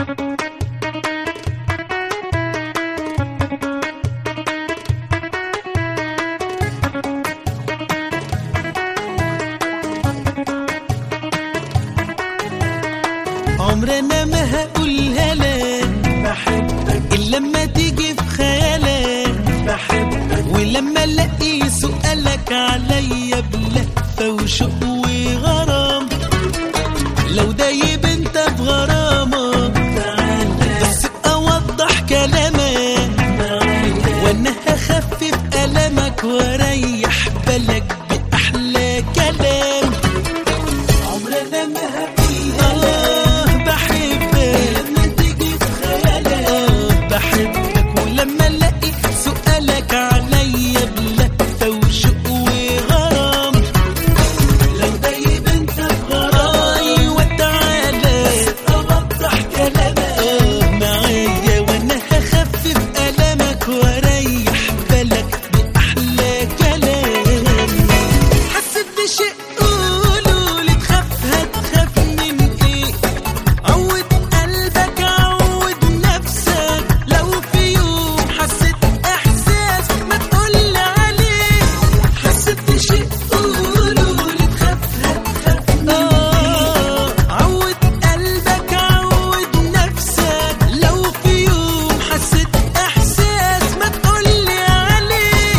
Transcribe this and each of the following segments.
عمرنا ما هقولها لك بحبك إلا لما تيجي في خيالك بحبك ولما الاقي سؤالك عليا بلهفة وشوق وغرام لو دايب انت في غرامك تعالى بس اوضح كلامك معايا وانا هخفف المك واريح بالك باحلى كلام عمرنا ما هقولها آه بحبك لما تيجي في خيالك آه بحبك ولما الاقي سؤالك عليا بلهفة وشوق وغرام لو دايب انت في غرام ايوه تعالى اوضح كلامك آه معايا وانا هخفف المك واريح بالك باحلى كلام حسيت بشيء قولولي تخاف هتخاف من ايه عود قلبك عود نفسك لو في يوم حسيت احساس ما تقولي عليه حسيت بشيء قولولي تخاف هتخاف آه عود قلبك عود نفسك لو في يوم حسيت احساس ما تقولي عليه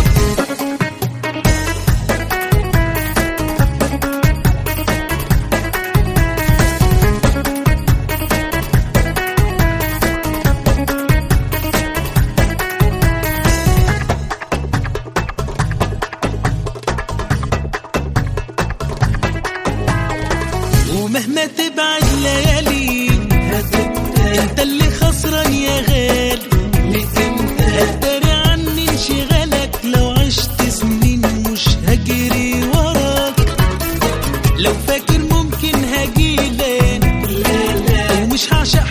ومهما تبعد ليالي هتبقى انت اللي خسران يا غالي هتداري عني انشغالك لو عشت سنين مش هجري وراك لو فاكر ممكن هجيلك لا لا ومش هعشق